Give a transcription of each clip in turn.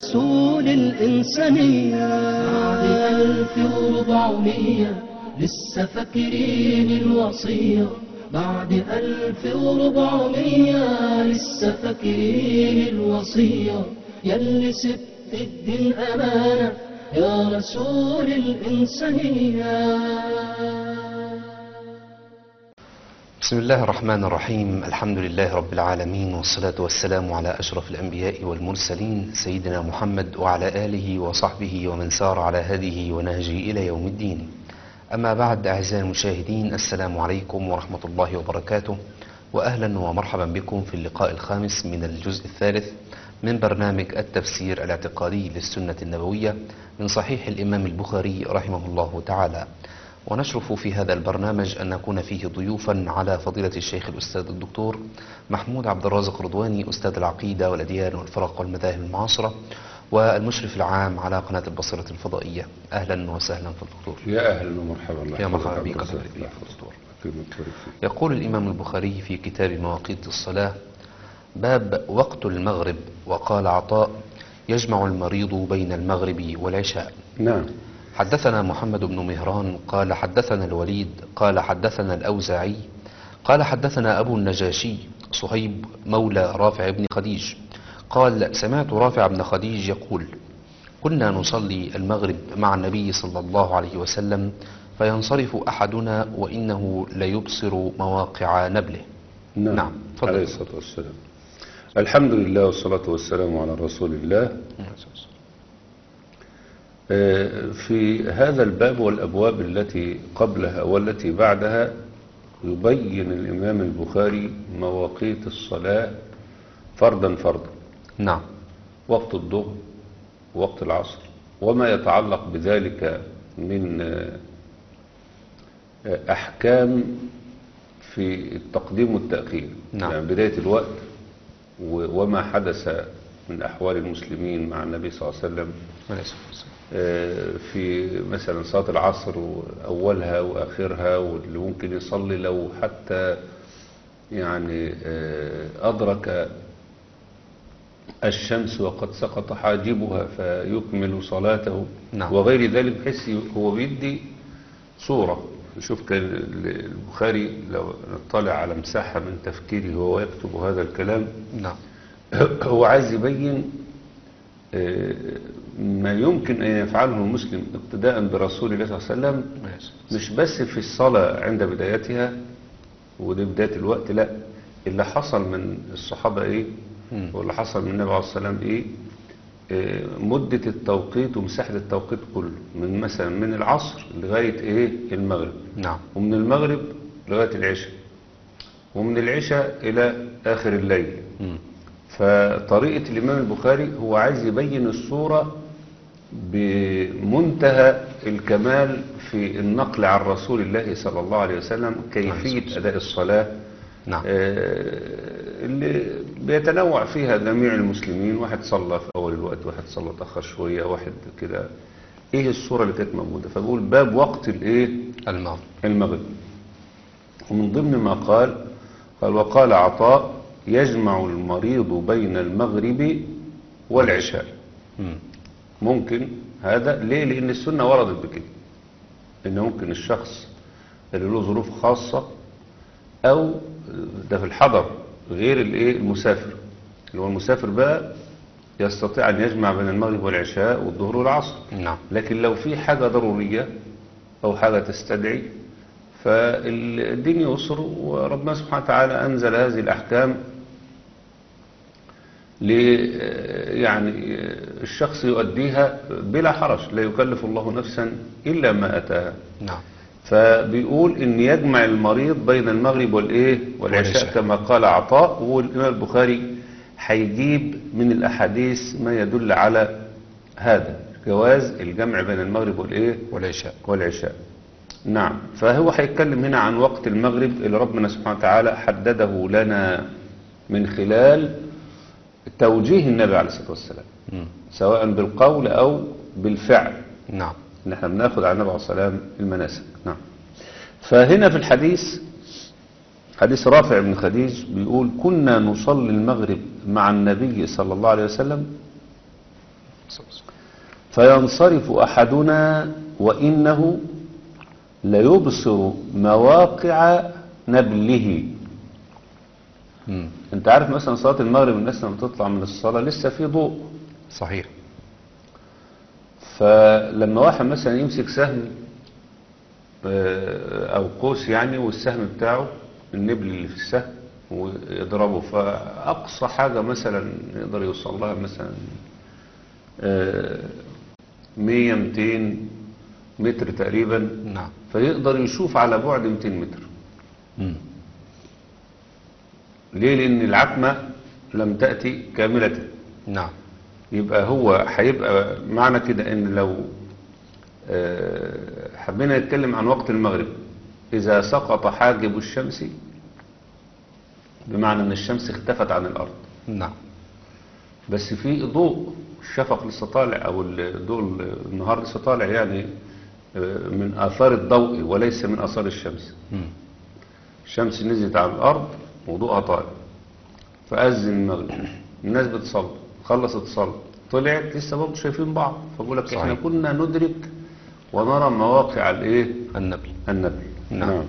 رسول الإنسانية بعد ألف وربعمية لسه فاكرين الوصية بعد ألف وربعمية لسه فاكرين الوصية يلي سبت الدين أمانة يا رسول الإنسانية بسم الله الرحمن الرحيم الحمد لله رب العالمين والصلاة والسلام على أشرف الأنبياء والمرسلين سيدنا محمد وعلى آله وصحبه ومن سار على هذه ونهجه إلى يوم الدين أما بعد أعزائي المشاهدين السلام عليكم ورحمة الله وبركاته وأهلا ومرحبا بكم في اللقاء الخامس من الجزء الثالث من برنامج التفسير الاعتقادي للسنة النبوية من صحيح الإمام البخاري رحمه الله تعالى ونشرف في هذا البرنامج أن نكون فيه ضيوفا على فضيلة الشيخ الأستاذ الدكتور محمود عبد الرازق رضواني أستاذ العقيدة والأديان والفرق والمذاهب المعاصرة والمشرف العام على قناة البصرة الفضائية أهلا وسهلا في الدكتور يا اهلا ومرحبا الله يا يحفظك مرحبا يا بك عبد الله الرزاق. يبارك الله فيك يحفظك. دكتور. أكرمك ويبارك فيك. يقول الإمام البخاري في كتاب مواقيت الصلاة باب وقت المغرب وقال عطاء يجمع المريض بين المغرب والعشاء نعم حدثنا محمد بن مهران قال حدثنا الوليد قال حدثنا الأوزاعي قال حدثنا أبو النجاشي صهيب مولى رافع بن خديج قال سمعت رافع بن خديج يقول كنا نصلي المغرب مع النبي صلى الله عليه وسلم فينصرف أحدنا وإنه ليبصر مواقع نبله نعم, نعم. تفضل. عليه الصلاة والسلام الحمد لله والصلاة والسلام على رسول الله آه، في هذا الباب والأبواب التي قبلها والتي بعدها يبين الإمام البخاري مواقيت الصلاة فردا فردا نعم وقت الظهر وقت العصر وما يتعلق بذلك من آه، آه، أحكام في التقديم والتأخير نعم. يعني بداية الوقت و- وما حدث من أحوال المسلمين مع النبي صلى الله عليه وسلم عليه الصلاة والسلام. آه، في مثلا صلاة العصر وأولها وآخرها واللي ممكن يصلي لو حتى يعني آه، أدرك الشمس وقد سقط حاجبها فيكمل صلاته نعم. وغير ذلك بحيث هو بيدي صورة شوف كان البخاري لو نطلع على مساحة من تفكيره وهو يكتب هذا الكلام نعم هو عايز يبين آه، ما يمكن أن يفعله المسلم اقتداء برسول الله صلى الله عليه وسلم عليه الصلاة مش بس في الصلاة عند بدايتها ودي بداية الوقت لا اللي حصل من الصحابة ايه مم. واللي حصل من النبي عليه الصلاة والسلام ايه آه، مدة التوقيت ومساحة التوقيت كله من مثلا من العصر لغاية ايه المغرب نعم ومن المغرب لغاية العشاء ومن العشاء إلى آخر الليل مم. فطريقة الإمام البخاري هو عايز يبين الصورة بمنتهى الكمال في النقل عن رسول الله صلى الله عليه وسلم كيفية أداء الصلاة نعم آه، اللي بيتنوع فيها جميع المسلمين واحد صلى في أول الوقت واحد صلى تأخر شوية واحد كده إيه الصورة اللي كانت موجودة فبقول باب وقت الإيه المغرب المغرب ومن ضمن ما قال قال وقال عطاء يجمع المريض بين المغرب والعشاء مم. ممكن هذا ليه لأن السنة وردت بكده إن ممكن الشخص اللي له ظروف خاصة أو ده في الحضر غير الايه المسافر اللي هو المسافر بقى يستطيع أن يجمع بين المغرب والعشاء والظهر والعصر نعم لكن لو في حاجة ضرورية أو حاجة تستدعي فالدين يسر وربنا سبحانه وتعالى أنزل هذه الأحكام ل يعني الشخص يؤديها بلا حرج لا يكلف الله نفسا إلا ما أتاها نعم فبيقول ان يجمع المريض بين المغرب والايه والعشاء والعشاء. كما قال عطاء والامام البخاري هيجيب من الاحاديث ما يدل على هذا جواز الجمع بين المغرب والايه والعشاء والعشاء نعم فهو هيتكلم هنا عن وقت المغرب اللي ربنا سبحانه وتعالى حدده لنا من خلال توجيه النبي عليه الصلاة والسلام مم. سواء بالقول أو بالفعل نعم ان احنا بناخد على النبي عليه الصلاة والسلام المناسك نعم فهنا في الحديث حديث رافع بن خديج بيقول كنا نصلي المغرب مع النبي صلى الله عليه وسلم فينصرف أحدنا وإنه ليبصر مواقع نبله مم. انت عارف مثلا صلاة المغرب الناس لما تطلع من الصلاة لسه في ضوء صحيح فلما واحد مثلا يمسك سهم آه، او قوس يعني والسهم بتاعه النبل اللي في السهم ويضربه فاقصى حاجة مثلا يقدر يوصل لها مثلا آه، 100 200 متر تقريبا نعم فيقدر يشوف على بعد 200 متر مم. ليه لان العتمة لم تأتي كاملة نعم يبقى هو هيبقى معنى كده ان لو آه، حبينا نتكلم عن وقت المغرب اذا سقط حاجب الشمس بمعنى ان الشمس اختفت عن الارض نعم بس في ضوء الشفق لسه طالع او الضوء النهار لسه طالع يعني آه، من اثار الضوء وليس من اثار الشمس مم. الشمس نزلت على الأرض وضوءها طالع فأذن المغرب الناس بتصلي خلصت صلاة طلعت لسه برضه شايفين بعض فبقول لك احنا صحيح. كنا ندرك ونرى مواقع الايه النبي النبي نعم.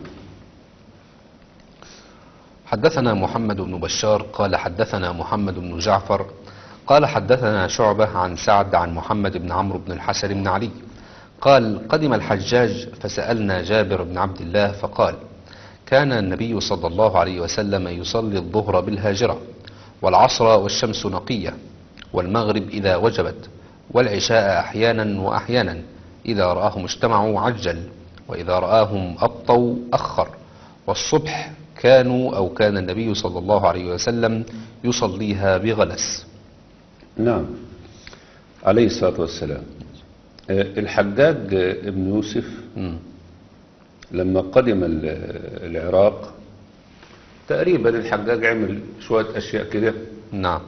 حدثنا محمد بن بشار قال حدثنا محمد بن جعفر قال حدثنا شعبة عن سعد عن محمد بن عمرو بن الحسن بن علي قال قدم الحجاج فسألنا جابر بن عبد الله فقال كان النبي صلى الله عليه وسلم يصلي الظهر بالهاجرة والعصر والشمس نقية والمغرب إذا وجبت والعشاء أحيانا وأحيانا إذا رآهم اجتمعوا عجل وإذا رآهم أبطوا أخر والصبح كانوا أو كان النبي صلى الله عليه وسلم يصليها بغلس نعم عليه الصلاة والسلام آه، الحجاج آه، ابن يوسف مم. لما قدم ال- العراق تقريبا الحجاج عمل شوية أشياء كده نعم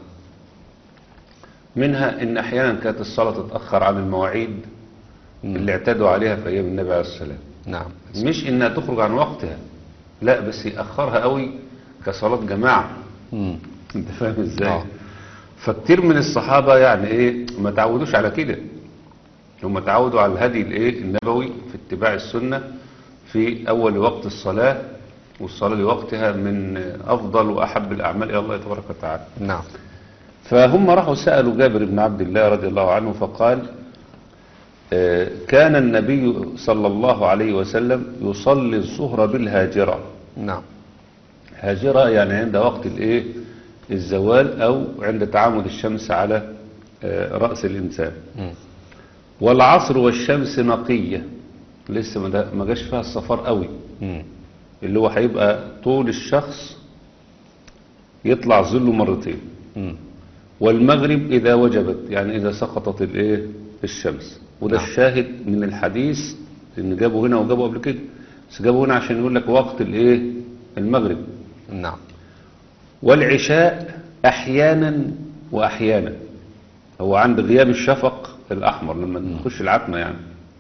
منها ان احيانا كانت الصلاة تتأخر عن المواعيد اللي اعتادوا عليها في ايام النبي عليه السلام نعم مش انها تخرج عن وقتها لا بس يأخرها قوي كصلاة جماعة مم. انت فاهم ازاي آه. فكتير من الصحابة يعني ايه ما تعودوش على كده هم تعودوا على الهدي الايه النبوي في اتباع السنة في اول وقت الصلاة والصلاة لوقتها من افضل واحب الاعمال الى الله تبارك وتعالى نعم فهم راحوا سألوا جابر بن عبد الله رضي الله عنه فقال آه، كان النبي صلى الله عليه وسلم يصلي الظهر بالهاجرة نعم هاجرة يعني عند وقت الايه الزوال او عند تعامد الشمس على آه، رأس الانسان مم. والعصر والشمس نقية لسه ما دا- ما جاش فيها الصفار قوي مم. اللي هو هيبقى طول الشخص يطلع ظله مرتين مم. والمغرب إذا وجبت يعني إذا سقطت الإيه الشمس وده نعم. الشاهد من الحديث إن جابوا هنا وجابوا قبل كده بس جابوا هنا عشان يقول لك وقت الإيه المغرب نعم والعشاء أحيانا وأحيانا هو عند غياب الشفق الأحمر لما تخش العتمة يعني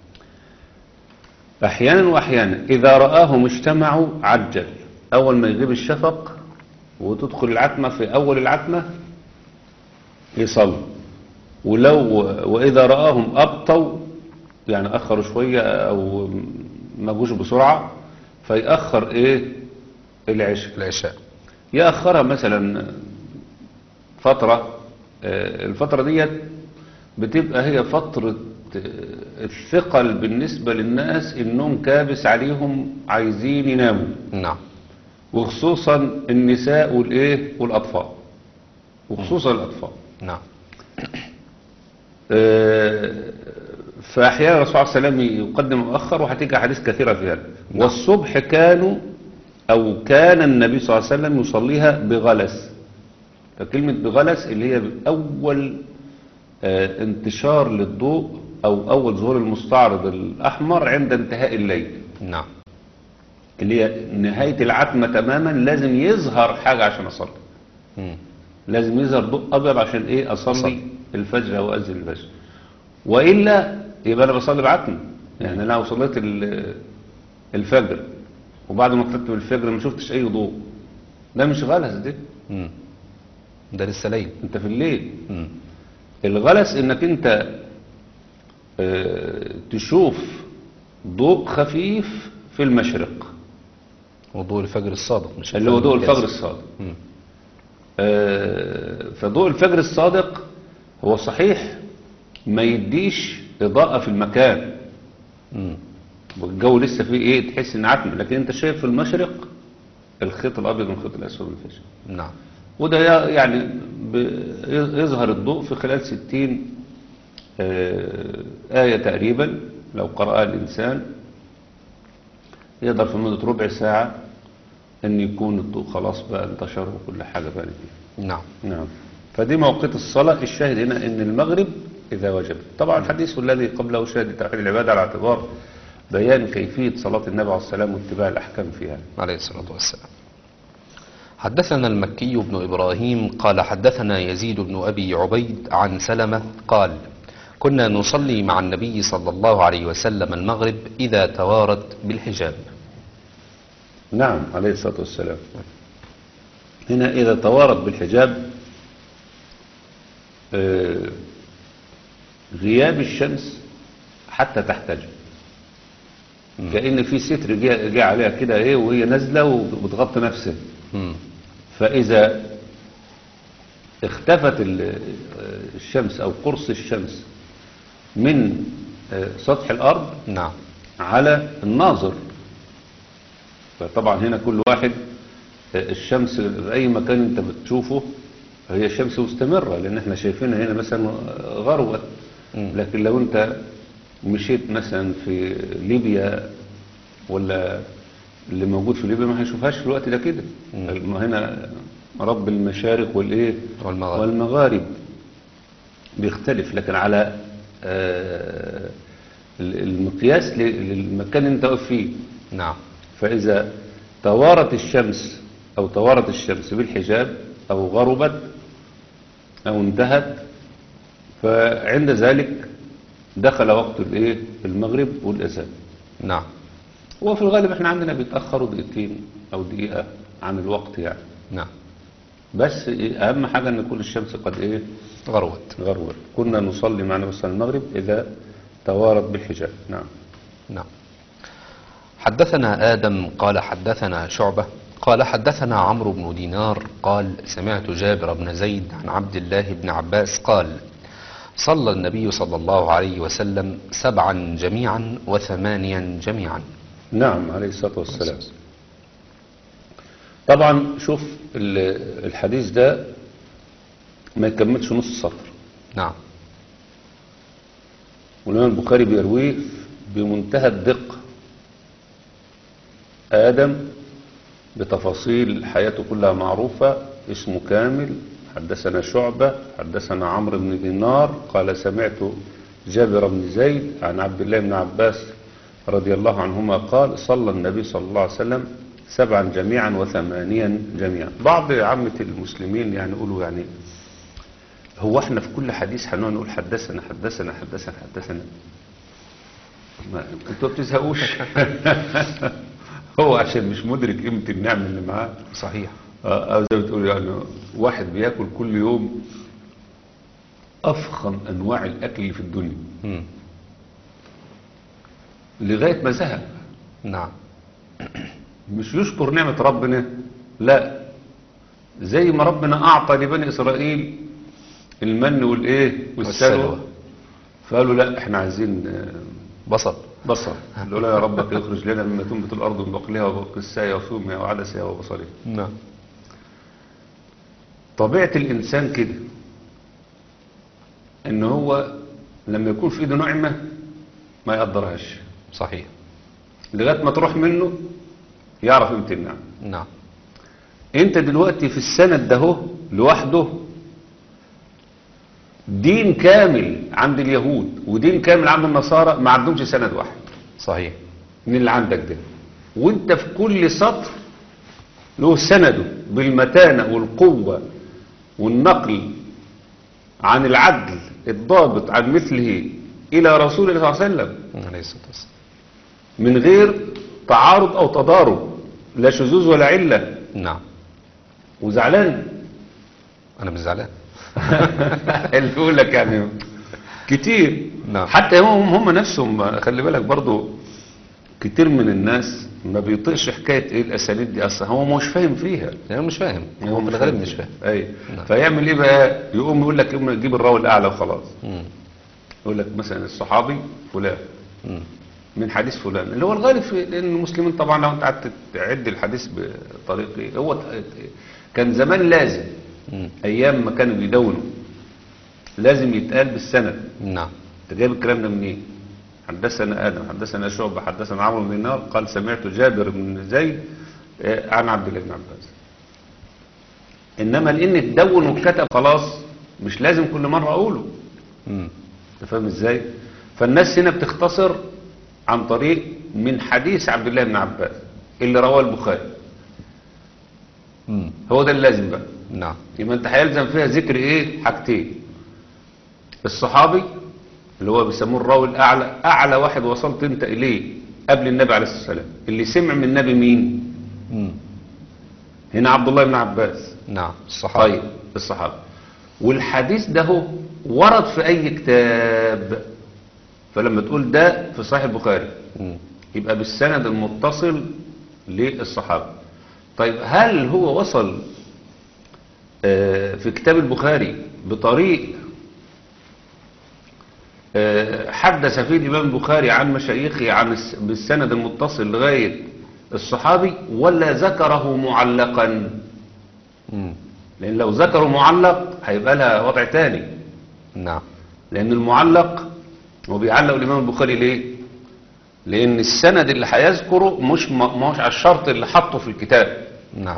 أحيانا وأحيانا إذا رآهم اجتمعوا عجل أول ما يغيب الشفق وتدخل العتمة في أول العتمة يصلي ولو وإذا رآهم أبطوا يعني أخروا شوية أو ما جوش بسرعة فيأخر إيه العشاء العشاء يأخرها مثلا فترة آه، الفترة ديت بتبقى هي فترة آه، الثقل بالنسبة للناس النوم كابس عليهم عايزين يناموا نعم وخصوصا النساء والايه والاطفال وخصوصا الاطفال نعم آه، فاحيانا الرسول صلى الله عليه وسلم يقدم مؤخر وهتيجي احاديث كثيره في هذا والصبح كانوا او كان النبي صلى الله عليه وسلم يصليها بغلس فكلمه بغلس اللي هي اول آه، انتشار للضوء او اول ظهور المستعرض الاحمر عند انتهاء الليل نعم اللي هي نهايه العتمه تماما لازم يظهر حاجه عشان اصلي مم. لازم يظهر ضوء ابيض عشان ايه اصلي أصلي. الفجر او اذن الفجر والا يبقى انا بصلي بعتمه يعني انا لو صليت ال- الفجر وبعد ما طلعت من الفجر ما شفتش اي ضوء ده مش غلس ده مم. ده لسه ليل انت في الليل مم. الغلس انك انت آه، تشوف ضوء خفيف في المشرق وضوء الفجر الصادق مش اللي هو ضوء الكاذب. الفجر الصادق مم. آه، فضوء الفجر الصادق هو صحيح ما يديش إضاءة في المكان مم. والجو لسه فيه ايه تحس ان عتمة لكن انت شايف في المشرق الخيط الابيض والخيط الاسود والفجر نعم وده ي- يعني ب- يظهر الضوء في خلال ستين آه، آية تقريبا لو قرأها الإنسان يقدر في مدة ربع ساعة أن يكون الضوء خلاص بقى انتشر وكل حاجة بقى فيه نعم نعم فدي موقيت الصلاة الشاهد هنا أن المغرب إذا وجب طبعا الحديث الذي قبله شاهد توحيد العبادة على اعتبار بيان كيفية صلاة النبي عليه السلام واتباع الأحكام فيها عليه الصلاة والسلام حدثنا المكي بن إبراهيم قال حدثنا يزيد بن أبي عبيد عن سلمة قال كنا نصلي مع النبي صلى الله عليه وسلم المغرب إذا توارت بالحجاب نعم عليه الصلاة والسلام هنا إذا توارت بالحجاب آه، غياب الشمس حتى تحتجب كأن في ستر جه جه عليها كده ايه وهي نازلة وبتغطي نفسها مم. فإذا اختفت ال- الشمس أو قرص الشمس من آه، سطح الأرض نعم على الناظر فطبعا هنا كل واحد آه، الشمس في أي مكان أنت بتشوفه هي الشمس مستمرة لأن احنا شايفينها هنا مثلا آه، غروة مم. لكن لو أنت مشيت مثلا في ليبيا ولا اللي موجود في ليبيا ما هيشوفهاش في الوقت ده كده ما هنا رب المشارق والايه والمغارب. والمغارب بيختلف لكن على آه، المقياس ل- للمكان اللي انت واقف فيه نعم فإذا توارت الشمس أو توارت الشمس بالحجاب أو غربت أو انتهت فعند ذلك دخل وقت الايه المغرب والأذان نعم وفي الغالب احنا عندنا بيتأخروا دقيقتين أو دقيقة عن الوقت يعني نعم بس إيه أهم حاجة أن يكون الشمس قد إيه غروت غربت كنا نصلي مع النبي صلى الله عليه وسلم المغرب إذا توارت بالحجاب نعم نعم حدثنا آدم قال حدثنا شعبة قال حدثنا عمرو بن دينار قال سمعت جابر بن زيد عن عبد الله بن عباس قال صلى النبي صلى الله عليه وسلم سبعا جميعا وثمانيا جميعا نعم عليه الصلاة والسلام طبعا شوف ال- الحديث ده ما يكملش نص سطر نعم والإمام البخاري بيرويه بمنتهى الدقة آدم بتفاصيل حياته كلها معروفة اسمه كامل حدثنا شعبة حدثنا عمرو بن دينار قال سمعت جابر بن زيد عن عبد الله بن عباس رضي الله عنهما قال صلى النبي صلى الله عليه وسلم سبعا جميعا وثمانيا جميعا بعض عامة المسلمين يعني يقولوا يعني هو احنا في كل حديث هنقعد نقول حدثنا حدثنا حدثنا حدثنا ما انتوا ما بتزهقوش هو عشان مش مدرك قيمة النعمة اللي معاه صحيح آه، أو زي ما بتقول يعني واحد بياكل كل يوم أفخم أنواع الأكل اللي في الدنيا مم. لغاية ما زهق نعم مش يشكر نعمة ربنا لا زي ما ربنا أعطى لبني إسرائيل المن والإيه والسلوى والسلوى. فقالوا لا احنا عايزين آه، بصل بصل قالوا لا يا ربك يخرج لنا مما تنبت الأرض من بقلها وقساها وثومها وعدسها وبصلها نعم طبيعة الإنسان كده إن هو لما يكون في ايده نعمة ما يقدرهاش صحيح لغاية ما تروح منه يعرف قيمة النعمة نعم انت دلوقتي في السند ده هو لوحده دين كامل عند اليهود ودين كامل عند النصارى ما عندهمش سند واحد صحيح من اللي عندك ده وانت في كل سطر له سنده بالمتانة والقوة والنقل عن العدل الضابط عن مثله إلى رسول الله صلى الله عليه وسلم عليه الصلاة والسلام من غير تعارض أو تضارب لا شذوذ ولا علة نعم وزعلان أنا مش زعلان اللي بيقول لك يعني كتير نعم. حتى هم هم نفسهم خلي بالك برضو كتير من الناس ما بيطيقش حكايه ايه الاساليب دي اصلا هو مش فاهم فيها يعني مش فاهم هو في الغالب مش فاهم اي نعم. فيعمل ايه بقى يقوم يقول لك يقوم يجيب الراوي الاعلى وخلاص مم. يقول لك مثلا الصحابي فلان مم. من حديث فلان اللي هو الغالب في لان المسلمين طبعا لو انت قعدت تعد الحديث بطريق ايه هو كان زمان لازم مم. ايام ما كانوا بيدونوا لازم يتقال بالسند نعم انت جايب الكلام ده منين حدثنا ادم حدثنا شعبه حدثنا عمرو بن دينار قال سمعت جابر بن زيد آه، عن عبد الله بن عباس انما لان تدون واتكتب خلاص مش لازم كل مره اقوله مم. انت فاهم ازاي فالناس هنا بتختصر عن طريق من حديث عبد الله بن عباس اللي رواه البخاري مم. هو ده اللازم بقى نعم يبقى انت هيلزم فيها ذكر ايه حاجتين الصحابي اللي هو بيسموه الراوي الاعلى اعلى واحد وصلت انت اليه قبل النبي عليه الصلاه والسلام اللي سمع من النبي مين مم. هنا عبد الله بن عباس نعم الصحابة طيب الصحابه والحديث ده هو ورد في اي كتاب فلما تقول ده في صحيح البخاري مم. يبقى بالسند المتصل للصحابة طيب هل هو وصل آه، في كتاب البخاري بطريق آه، حدث فيه الإمام البخاري عن مشايخه عن الس- بالسند المتصل لغاية الصحابي ولا ذكره معلقا مم. لأن لو ذكره معلق هيبقى لها وضع تاني نعم لأن المعلق هو بيعلق الإمام البخاري ليه؟ لأن السند اللي هيذكره مش ما هوش على الشرط اللي حطه في الكتاب نعم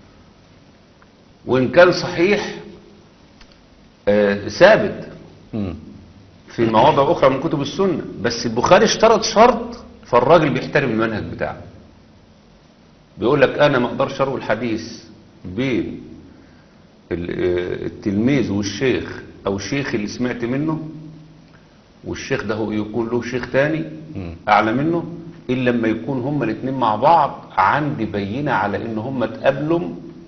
وإن كان صحيح آه، ثابت مم. في مواضع أخرى من كتب السنة بس البخاري اشترط شرط فالراجل بيحترم المنهج بتاعه بيقول لك أنا ما أقدرش أروي الحديث بين ال- آه، التلميذ والشيخ أو الشيخ اللي سمعت منه والشيخ ده هو يكون له شيخ تاني مم. أعلى منه إلا لما يكون هما الاثنين مع بعض عندي بينة على إن هما اتقابلوا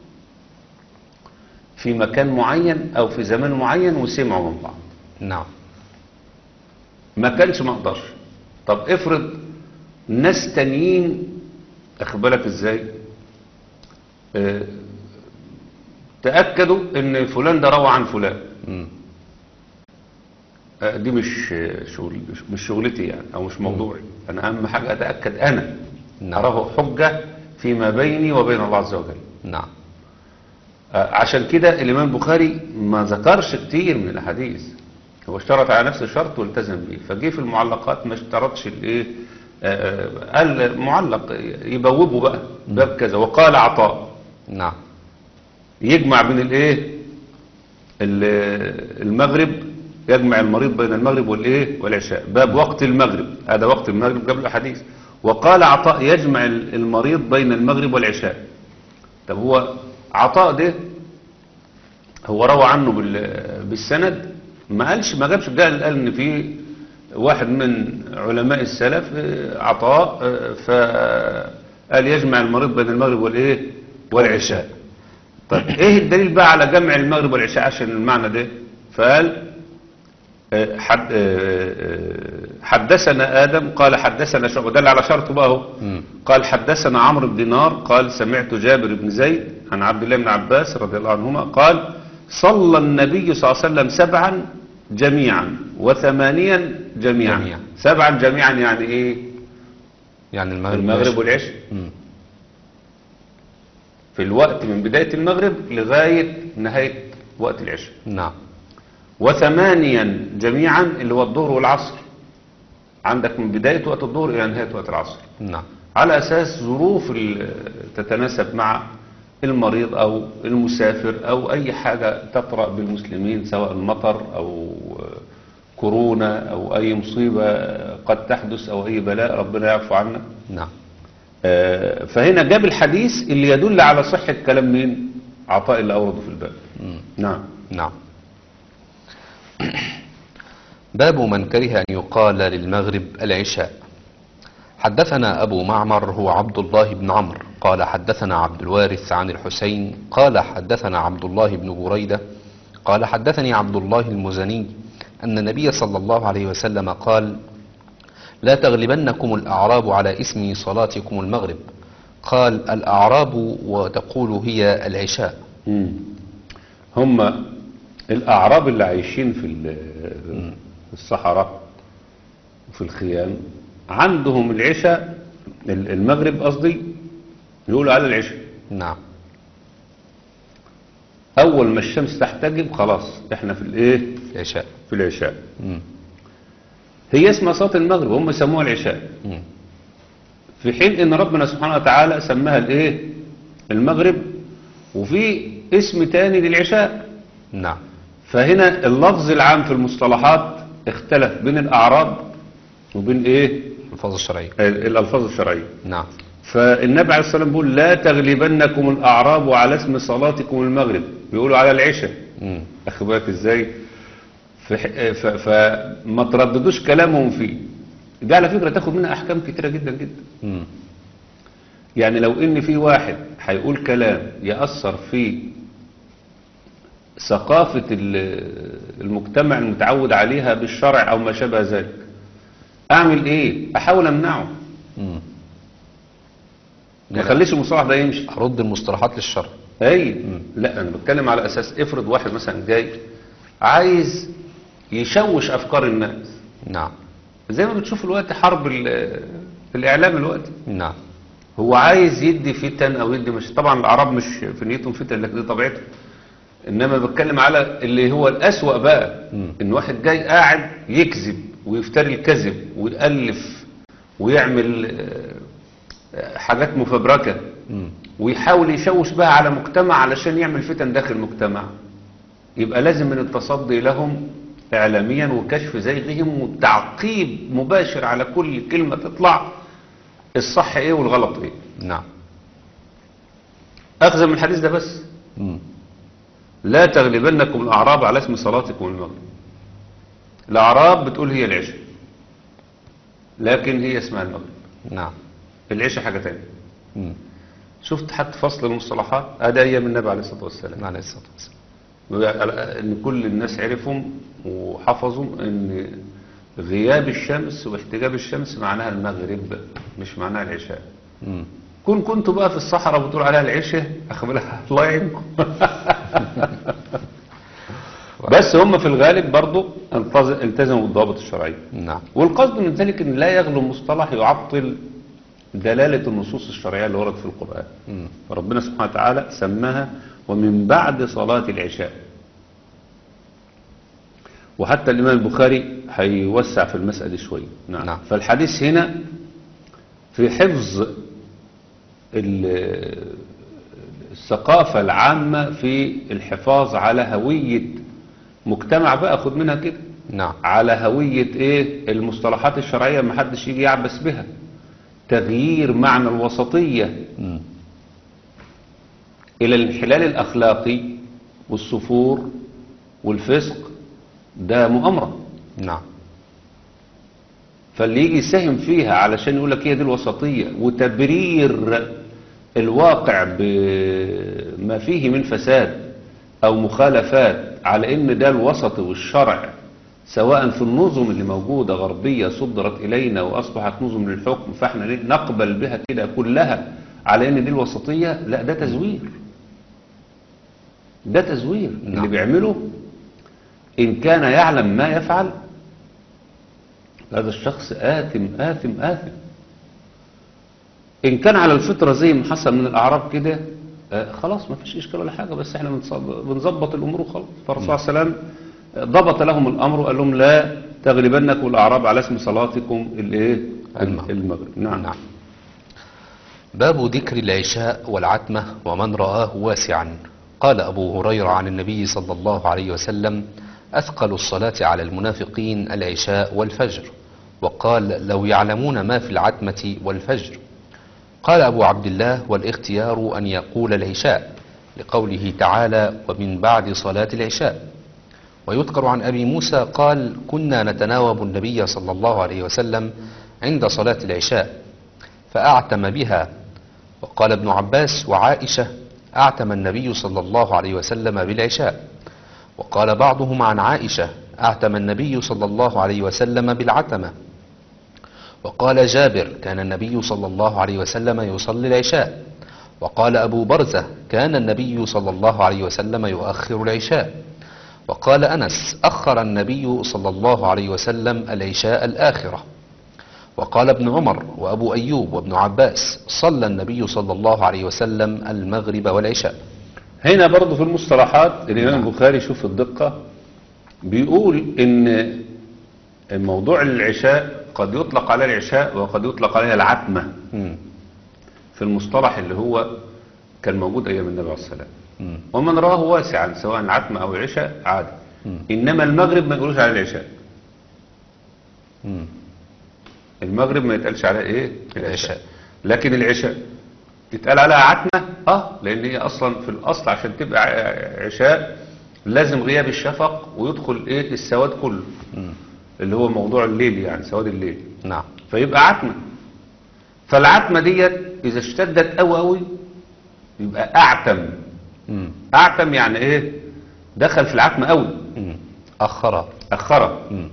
في مكان معين أو في زمان معين وسمعوا من بعض نعم ما كانش ما اقدرش طب افرض ناس تانيين اخد بالك ازاي اه تاكدوا ان فلان ده روى عن فلان مم. اه دي مش آه، شغل مش- مش شغلتي يعني او مش موضوعي انا اهم حاجه اتاكد انا نعم. اراه حجه فيما بيني وبين الله عز وجل نعم آه، عشان كده الإمام البخاري ما ذكرش كتير من الأحاديث هو اشترط على نفس الشرط والتزم بيه فجه في المعلقات ما اشترطش الايه آه، آه، قال معلق يبوبه بقى باب كذا وقال عطاء نعم يجمع بين الايه ال- المغرب يجمع المريض بين المغرب والايه والعشاء باب وقت المغرب هذا وقت المغرب قبل الحديث وقال عطاء يجمع المريض بين المغرب والعشاء طب هو عطاء ده هو روى عنه بال- بالسند ما قالش ما جابش قال قال ان في واحد من علماء السلف آه، عطاء آه، فقال يجمع المريض بين المغرب والايه والعشاء طيب ايه الدليل بقى على جمع المغرب والعشاء عشان المعنى ده فقال آه، حد آه، آه، حدثنا آدم قال حدثنا شعبة دل على شرطه بقى اهو مم. قال حدثنا عمرو بن دينار قال سمعت جابر بن زيد عن عبد الله بن عباس رضي الله عنهما قال صلى النبي صلى الله عليه وسلم سبعا جميعا وثمانيا جميعا جميعا. سبعا جميعا يعني ايه يعني المغرب المغرب والعشاء. والعشاء مم. في الوقت من بداية المغرب لغاية نهاية وقت العشاء نعم وثمانيا جميعا اللي هو الظهر والعصر عندك من بداية وقت الظهر إلى نهاية وقت العصر نعم على أساس ظروف ال- تتناسب مع المريض أو المسافر أو أي حاجة تطرأ بالمسلمين سواء المطر أو كورونا أو أي مصيبة قد تحدث أو أي بلاء ربنا يعفو عنا نعم آه، فهنا جاب الحديث اللي يدل على صحة كلام مين عطاء اللي أورده في الباب مم. نعم نعم باب من كره أن يقال للمغرب العشاء حدثنا أبو معمر هو عبد الله بن عمرو قال حدثنا عبد الوارث عن الحسين قال حدثنا عبد الله بن بريدة قال حدثني عبد الله المزني أن النبي صلى الله عليه وسلم قال لا تغلبنكم الأعراب على اسم صلاتكم المغرب قال الأعراب وتقول هي العشاء مم. هم الأعراب اللي عايشين في ال- في الصحراء وفي الخيام عندهم العشاء ال- المغرب قصدي يقولوا على العشاء نعم أول ما الشمس تحتجب خلاص احنا في الايه العشاء في العشاء مم. هي اسمها صلاة المغرب هم سموها العشاء مم. في حين ان ربنا سبحانه وتعالى سماها الايه المغرب وفي اسم تاني للعشاء نعم فهنا اللفظ العام في المصطلحات اختلف بين الاعراب وبين ايه الفاظ الشرعية ال- الالفاظ الشرعيه نعم فالنبي عليه الصلاه والسلام بيقول لا تغلبنكم الاعراب على اسم صلاتكم المغرب بيقولوا على العشاء مم. اخد بالك ازاي في ح- ف- فما ترددوش كلامهم فيه ده على فكره تاخد منها احكام كتيره جدا جدا مم. يعني لو ان في واحد هيقول كلام يأثر في ثقافة ال- المجتمع المتعود عليها بالشرع او ما شابه ذلك اعمل ايه احاول امنعه مم. ما اخليش المصطلح ده يمشي أرد المصطلحات للشرع اي لا انا بتكلم على اساس افرض واحد مثلا جاي عايز يشوش افكار الناس نعم زي ما بتشوف الوقت حرب ال- الاعلام الوقت نعم هو عايز يدي فتن او يدي مش طبعا الاعراب مش في نيتهم فتن لكن دي طبيعتهم انما بتكلم على اللي هو الاسوأ بقى مم. ان واحد جاي قاعد يكذب ويفتري الكذب ويألف ويعمل آه، آه، حاجات مفبركة مم. ويحاول يشوش بها على مجتمع علشان يعمل فتن داخل المجتمع يبقى لازم من التصدي لهم اعلاميا وكشف زيغهم والتعقيب مباشر على كل كلمة تطلع الصح ايه والغلط ايه نعم اخذ من الحديث ده بس مم. لا تغلبنكم الاعراب على اسم صلاتكم المغرب الاعراب بتقول هي العشاء لكن هي اسمها المغرب نعم العشاء حاجة تانية مم. شفت حتى فصل المصطلحات هذا ايام النبي عليه الصلاة والسلام عليه الصلاة والسلام ان كل الناس عرفهم وحفظوا ان غياب الشمس واحتجاب الشمس معناها المغرب مش معناها العشاء مم. كون كنتوا بقى في الصحراء بتقول عليها العشاء اخبرها الله يعينكم بس هم في الغالب برضو التز- التزموا بالضوابط الشرعيه نعم والقصد من ذلك ان لا يغلو مصطلح يعطل دلاله النصوص الشرعيه اللي وردت في القران مم. فربنا سبحانه وتعالى سماها ومن بعد صلاة العشاء وحتى الإمام البخاري هيوسع في المسألة شوية نعم. نعم. فالحديث هنا في حفظ ال- الثقافة العامة في الحفاظ على هوية مجتمع بقى خد منها كده نعم على هوية ايه المصطلحات الشرعية ما حدش يجي يعبس بها تغيير معنى الوسطية مم. إلى الانحلال الأخلاقي والسفور والفسق ده مؤامرة نعم فاللي يجي يساهم فيها علشان يقول لك هي دي الوسطية وتبرير الواقع بما فيه من فساد أو مخالفات على إن ده الوسط والشرع سواء في النظم اللي موجودة غربية صدرت إلينا وأصبحت نظم للحكم فإحنا نقبل بها كده كلها على إن دي الوسطية لا ده تزوير ده تزوير اللي نعم. بيعمله إن كان يعلم ما يفعل هذا الشخص آثم آثم آثم إن كان على الفطرة زي ما حصل من الأعراب كده آه، خلاص ما فيش إشكال ولا حاجة بس إحنا بنصب- بنظبط الأمور وخلاص فالرسول صلى الله عليه وسلم آه، ضبط لهم الأمر وقال لهم لا تغلبنكم الأعراب على اسم صلاتكم الإيه المغرب. المغرب نعم نعم باب ذكر العشاء والعتمة ومن رآه واسعا قال أبو هريرة عن النبي صلى الله عليه وسلم أثقل الصلاة على المنافقين العشاء والفجر وقال لو يعلمون ما في العتمة والفجر قال أبو عبد الله والاختيار أن يقول العشاء لقوله تعالى ومن بعد صلاة العشاء ويذكر عن أبي موسى قال كنا نتناوب النبي صلى الله عليه وسلم عند صلاة العشاء فأعتم بها وقال ابن عباس وعائشة أعتم النبي صلى الله عليه وسلم بالعشاء وقال بعضهم عن عائشة أعتم النبي صلى الله عليه وسلم بالعتمة وقال جابر كان النبي صلى الله عليه وسلم يصلي العشاء وقال أبو برزة كان النبي صلى الله عليه وسلم يؤخر العشاء وقال أنس أخر النبي صلى الله عليه وسلم العشاء الآخرة وقال ابن عمر وأبو أيوب وابن عباس صلى النبي صلى الله عليه وسلم المغرب والعشاء هنا برضه في المصطلحات الإمام البخاري شوف الدقة بيقول إن موضوع العشاء قد يطلق عليه العشاء وقد يطلق عليه العتمة مم. في المصطلح اللي هو كان موجود أيام النبي عليه الصلاة مم. والسلام ومن راه واسعا سواء العتمة أو العشاء عادي إنما المغرب ما يقولوش عليه العشاء مم. المغرب ما يتقالش عليها إيه العشاء. لكن العشاء يتقال عليها عتمة اه لان هي اصلا في الاصل عشان تبقى ع- عشاء لازم غياب الشفق ويدخل ايه السواد كله اللي هو موضوع الليل يعني سواد الليل نعم فيبقى عتمة فالعتمة ديت اذا اشتدت قوي قوي يبقى اعتم مم. اعتم يعني ايه دخل في العتمة قوي مم. أخر اخرها مم.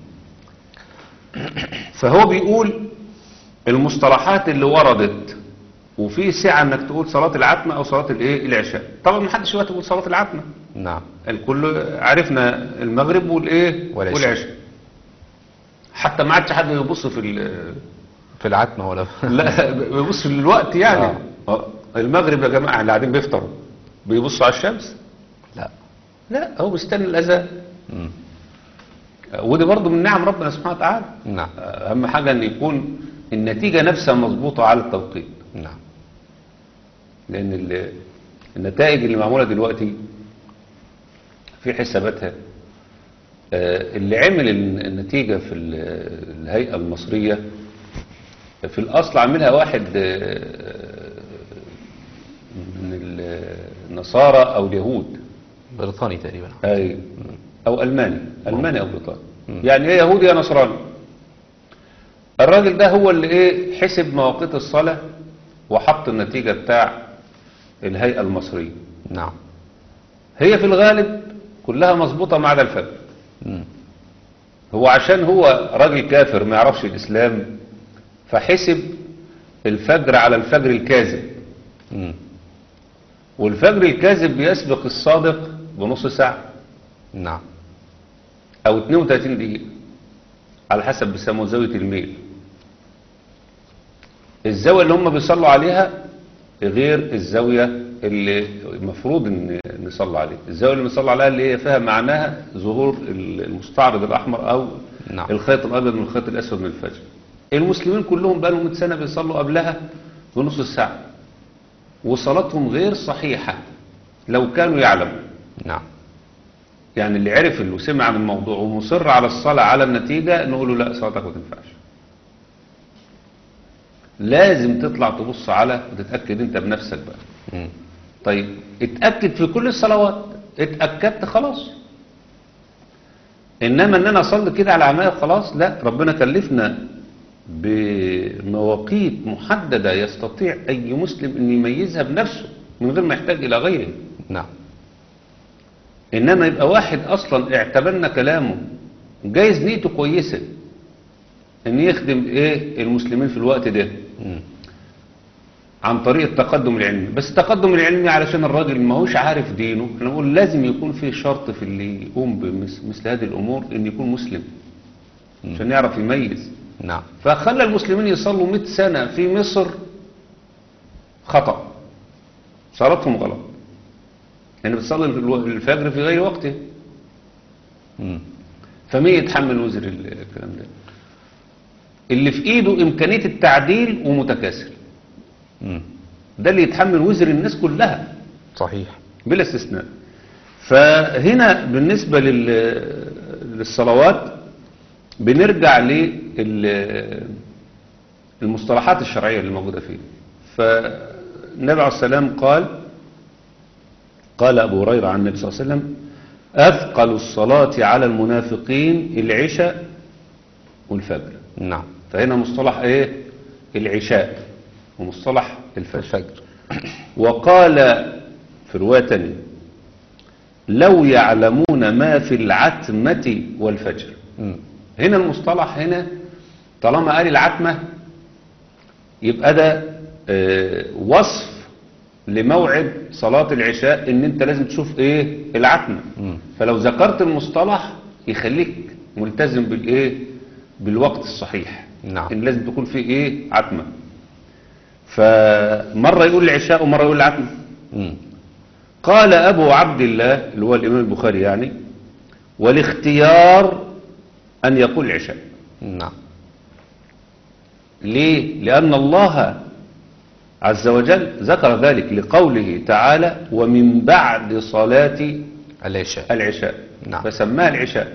فهو بيقول المصطلحات اللي وردت وفي سعة انك تقول صلاة العتمة او صلاة الايه العشاء طبعا ما حدش دلوقتي يقول صلاة العتمة نعم الكل عرفنا المغرب والايه والعشاء. والعشاء حتى ما عادش حد يبص في ال- في العتمة ولا لا بيبص في الوقت يعني آه. آه. المغرب يا جماعة اللي قاعدين بيفطروا بيبصوا على الشمس لا لا هو بيستنى الاذان مم. ودي برضه من نعم ربنا سبحانه وتعالى نعم اهم حاجة ان يكون النتيجة نفسها مظبوطة على التوقيت نعم لان ال- النتائج اللي معمولة دلوقتي في حساباتها آه، اللي عمل الن- النتيجة في ال- الهيئة المصرية في الأصل عاملها واحد آه، من ال- النصارى أو اليهود بريطاني تقريبا أي أو ألماني ألماني أو بريطاني يعني إيه يهودي يا نصراني الراجل ده هو اللي إيه حسب مواقيت الصلاة وحط النتيجة بتاع الهيئة المصرية نعم هي في الغالب كلها مظبوطة ما عدا الفجر مم. هو عشان هو راجل كافر ما يعرفش الإسلام فحسب الفجر على الفجر الكاذب مم. والفجر الكاذب بيسبق الصادق بنص ساعة نعم أو 32 دقيقة على حسب بيسموه زاوية الميل الزاوية اللي هم بيصلوا عليها غير الزاوية اللي المفروض ان نصلي عليها الزاوية اللي بنصلي عليها اللي هي فيها معناها ظهور المستعرض الأحمر أو نعم. الخيط الأبيض من الخيط الأسود من الفجر المسلمين كلهم بقى لهم 100 سنة بيصلوا قبلها بنص ساعة وصلاتهم غير صحيحة لو كانوا يعلموا نعم يعني اللي عرف اللي سمع عن الموضوع ومصر على الصلاة على النتيجة نقول له لا صلاتك ما تنفعش لازم تطلع تبص على وتتأكد انت بنفسك بقى مم. طيب اتأكد في كل الصلوات اتأكدت خلاص انما ان انا اصلي كده على عماية خلاص لا ربنا كلفنا بمواقيت محددة يستطيع اي مسلم ان يميزها بنفسه من غير ما يحتاج الى غيره نعم انما يبقى واحد اصلا اعتبرنا كلامه جايز نيته كويسة ان يخدم ايه المسلمين في الوقت ده مم. عن طريق التقدم العلمي بس التقدم العلمي علشان الراجل ما هوش عارف دينه احنا نقول لازم يكون في شرط في اللي يقوم بمثل هذه الامور ان يكون مسلم عشان يعرف يميز نعم فخلى المسلمين يصلوا 100 سنة في مصر خطأ صلاتهم غلط يعني بتصلي الو- الفجر في غير وقته مم. فمين يتحمل وزر ال- الكلام ده اللي في ايده امكانية التعديل ومتكاسل مم. ده اللي يتحمل وزر الناس كلها صحيح بلا استثناء فهنا بالنسبة لل- للصلوات بنرجع للمصطلحات الشرعية اللي موجودة فيه فالنبي عليه السلام قال قال أبو هريرة عن النبي صلى الله عليه وسلم أثقل الصلاة على المنافقين العشاء والفجر نعم فهنا مصطلح ايه العشاء ومصطلح الفجر الفجر وقال في رواية تانية لو يعلمون ما في العتمة والفجر مم. هنا المصطلح هنا طالما قال العتمة يبقى ده آه، وصف لموعد صلاة العشاء ان انت لازم تشوف ايه العتمة مم. فلو ذكرت المصطلح يخليك ملتزم بالايه بالوقت الصحيح نعم. ان لازم تكون فيه ايه عتمة فمرة يقول العشاء ومرة يقول العتمة مم. قال أبو عبد الله اللي هو الإمام البخاري يعني والاختيار أن يقول العشاء نعم ليه؟ لأن الله عز وجل ذكر ذلك لقوله تعالى ومن بعد صلاة العشاء العشاء نعم. فسماها العشاء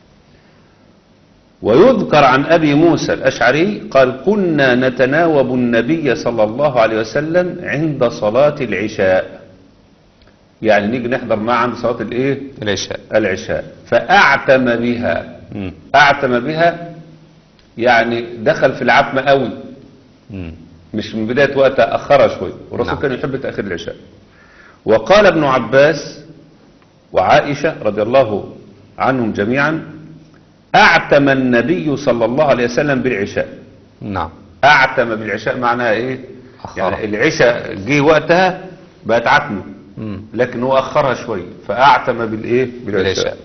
ويذكر عن أبي موسى الأشعري قال كنا نتناوب النبي صلى الله عليه وسلم عند صلاة العشاء يعني نيجي نحضر معه عند صلاة الايه العشاء العشاء فأعتم بها مم. أعتم بها يعني دخل في العتمة قوي مم. مش من بداية وقتها أخرها شوي والرسول نعم. كان يحب تأخير العشاء وقال ابن عباس وعائشة رضي الله عنهم جميعا أعتم النبي صلى الله عليه وسلم بالعشاء نعم أعتم بالعشاء معناها إيه أخرها. يعني العشاء جه وقتها بقت عتمة مم. لكن هو أخرها شوي فأعتم بالإيه بالعشاء بالعشاء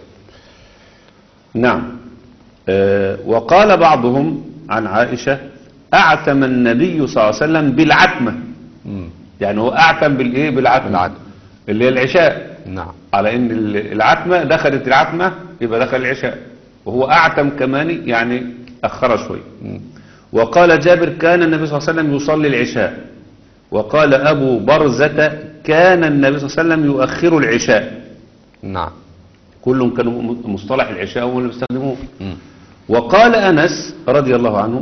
نعم آه، وقال بعضهم عن عائشة أعتم النبي صلى الله عليه وسلم بالعتمة مم. يعني هو أعتم بالإيه بالعتمة بالعتمة. اللي هي العشاء نعم على إن ال- العتمة دخلت العتمة يبقى دخل العشاء وهو أعتم كمان يعني أخرها شوي مم. وقال جابر كان النبي صلى الله عليه وسلم يصلي العشاء وقال أبو برزة كان النبي صلى الله عليه وسلم يؤخر العشاء نعم كلهم كانوا م- مصطلح العشاء هم اللي بيستخدموه مم. وقال أنس رضي الله عنه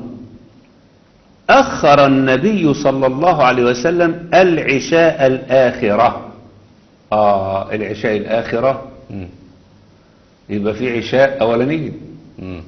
أخر النبي صلى الله عليه وسلم العشاء الآخرة آه العشاء الآخرة مم. يبقى في عشاء أولانية مم.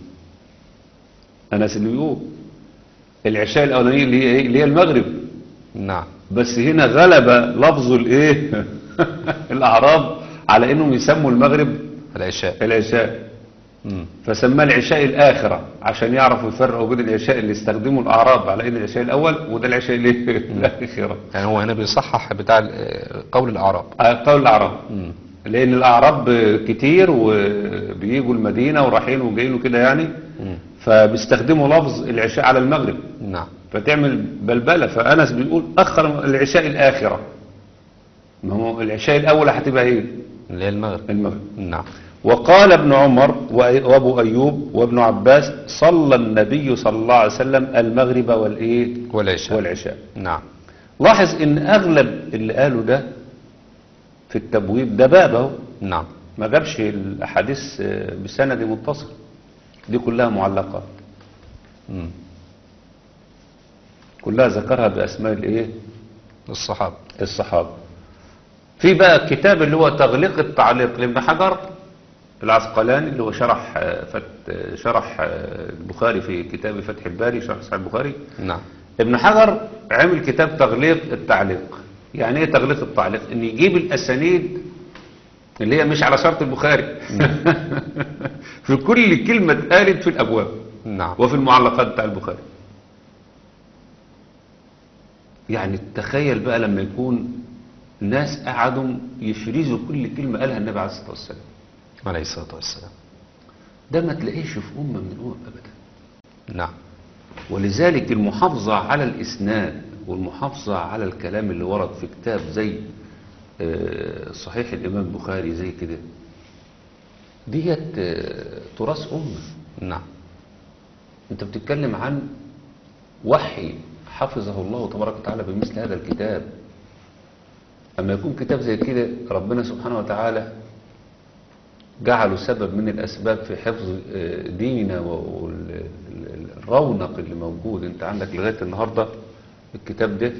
أنس اللي بيقول العشاء الأولانية اللي هي إيه؟ اللي هي المغرب نعم بس هنا غلب لفظ الإيه الأعراب على إنهم يسموا المغرب العشاء العشاء مم. فسماه العشاء الآخرة عشان يعرفوا يفرقوا بين العشاء اللي استخدموا الأعراب على إن العشاء الأول وده العشاء اللي الآخرة يعني هو هنا بيصحح بتاع ال- قول الأعراب آه، قول الأعراب مم. لأن الأعراب كتير وبيجوا المدينة ورايحين وجايين وكده يعني مم. فبيستخدموا لفظ العشاء على المغرب نعم فتعمل بلبلة فأنس بيقول أخر العشاء الآخرة ما هو العشاء الأول هتبقى إيه اللي هي المغرب المغرب نعم وقال ابن عمر وأي- وابو ايوب وابن عباس صلى النبي صلى الله عليه وسلم المغرب والايه والعشاء والعشاء نعم لاحظ ان اغلب اللي قالوا ده في التبويب ده بابه نعم ما جابش الاحاديث آه، بسند متصل دي كلها معلقات مم. كلها ذكرها باسماء الايه الصحابة الصحابه في بقى كتاب اللي هو تغليق التعليق لابن حجر العسقلاني اللي هو شرح آه، فت آه، شرح آه، البخاري في كتاب فتح الباري شرح صحيح البخاري نعم ابن حجر عمل كتاب تغليق التعليق يعني ايه تغليق التعليق ان يجيب الاسانيد اللي هي مش على شرط البخاري في كل كلمة اتقالت في الابواب نعم وفي المعلقات بتاع البخاري يعني تخيل بقى لما يكون ناس قعدوا يفرزوا كل كلمة قالها النبي عليه الصلاة والسلام عليه الصلاة والسلام ده ما تلاقيش في أمة من الأمم أبدا نعم ولذلك المحافظة على الإسناد والمحافظة على الكلام اللي ورد في كتاب زي آه، صحيح الإمام البخاري زي كده ديت آه، تراث أمة نعم أنت بتتكلم عن وحي حفظه الله تبارك وتعالى بمثل هذا الكتاب أما يكون كتاب زي كده ربنا سبحانه وتعالى جعله سبب من الأسباب في حفظ آه، ديننا والرونق اللي موجود أنت عندك لغاية النهاردة الكتاب ده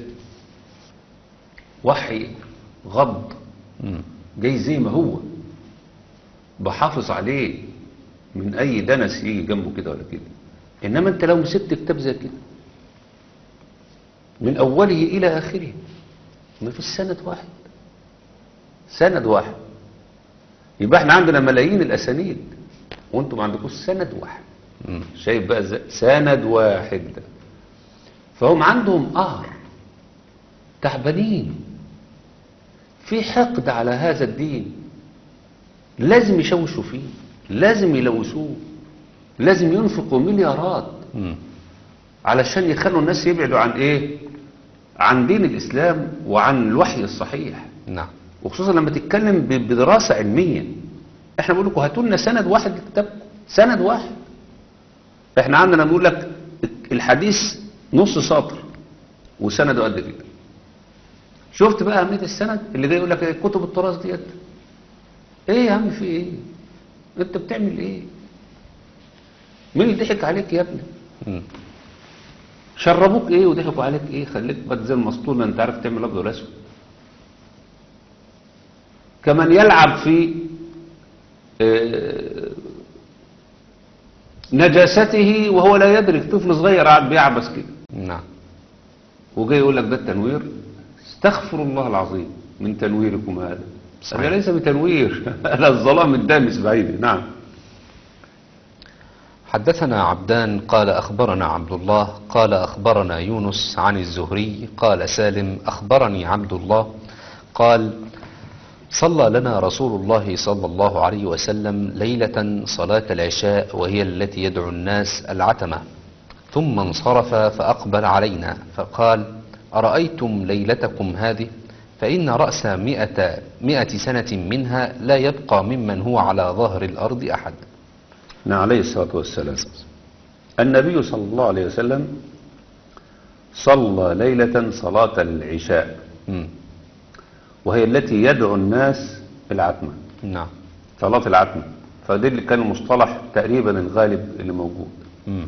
وحي غض مم. جاي زي ما هو بحافظ عليه من أي دنس يجي جنبه كده ولا كده إنما أنت لو مسكت كتاب زي كده من أوله إلى آخره ما فيش سند واحد سند واحد يبقى احنا عندنا ملايين الاسانيد وانتم ما عندكوش سند واحد مم. شايف بقى ازاي سند واحد فهم عندهم قهر تعبانين في حقد على هذا الدين لازم يشوشوا فيه لازم يلوثوه لازم ينفقوا مليارات مم. علشان يخلوا الناس يبعدوا عن ايه عن دين الاسلام وعن الوحي الصحيح نعم وخصوصا لما تتكلم ب- بدراسة علمية احنا بنقول لكم هاتوا لنا سند واحد لكتابكم سند واحد احنا عندنا بنقول لك الحديث نص سطر وسنده قد كده شفت بقى اهميه السند اللي جاي يقول لك إيه كتب التراث ديت ايه يا عم في ايه انت بتعمل ايه مين اللي ضحك عليك يا ابني مم. شربوك ايه وضحكوا عليك ايه خليك بقى زي المسطول ما انت عارف تعمل ابيض ولا اسود كمن يلعب في آه، نجاسته وهو لا يدرك طفل صغير قاعد بيعبس كده نعم وجاي يقول لك ده التنوير استغفر الله العظيم من تنويركم هذا صحيح. هذا ليس بتنوير هذا الظلام الدامس بعيد نعم حدثنا عبدان قال أخبرنا عبد الله قال أخبرنا يونس عن الزهري قال سالم أخبرني عبد الله قال صلى لنا رسول الله صلى الله عليه وسلم ليلة صلاة العشاء وهي التي يدعو الناس العتمة ثم انصرف فأقبل علينا فقال أرأيتم ليلتكم هذه فإن رأس مئة, مئة سنة منها لا يبقى ممن هو على ظهر الأرض أحد نعم عليه الصلاة والسلام النبي صلى الله عليه وسلم صلى ليلة صلاة العشاء مم. وهي التي يدعو الناس العتمة نعم صلاة العتمة فده اللي كان المصطلح تقريبا الغالب اللي موجود مم.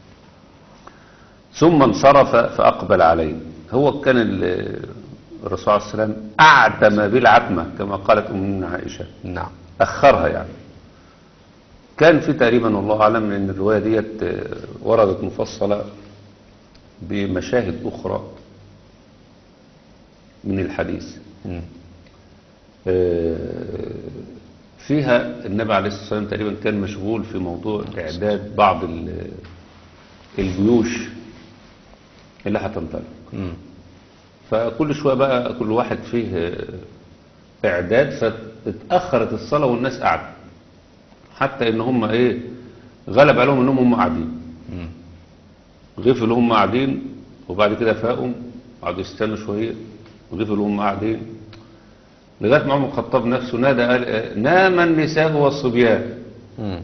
ثم انصرف فأقبل عليه هو كان ال- الرسول عليه السلام أعتم بالعتمة كما قالت أمنا عائشة نعم أخرها يعني كان في تقريبا والله أعلم أن الرواية ديت آه، وردت مفصلة بمشاهد أخرى من الحديث مم. آه، فيها النبي عليه الصلاة والسلام تقريبا كان مشغول في موضوع إعداد بعض ال- الجيوش اللي هتنطلق مم. فكل شوية بقى كل واحد فيه آه، إعداد فتتأخرت الصلاة والناس قاعدة حتى إن هم إيه غلب عليهم إنهم هم قاعدين مم. غفلوا هم قاعدين وبعد كده فاقوا قعدوا يستنوا شوية وغفلوا هم قاعدين لغاية ما عمر الخطاب نفسه نادى قال آه، نام النساء والصبيان مم.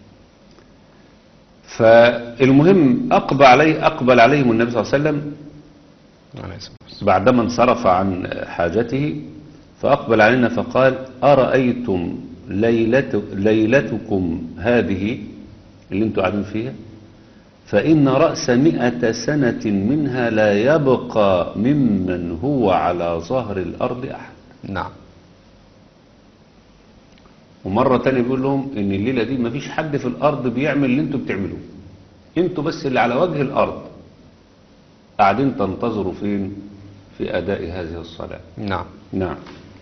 فالمهم أقبل عليه أقبل عليهم النبي صلى الله عليه وسلم عليه الصلاة والسلام. بعدما انصرف عن حاجته فأقبل علينا فقال أرأيتم ليلة ليلتكم هذه اللي انتوا قاعدين فيها فإن رأس مئة سنة منها لا يبقى ممن هو على ظهر الأرض أحد نعم ومرة تانية بيقول لهم إن الليلة دي مفيش حد في الأرض بيعمل اللي انتوا بتعملوه انتوا بس اللي على وجه الأرض قاعدين تنتظروا فين في أداء هذه الصلاة نعم نعم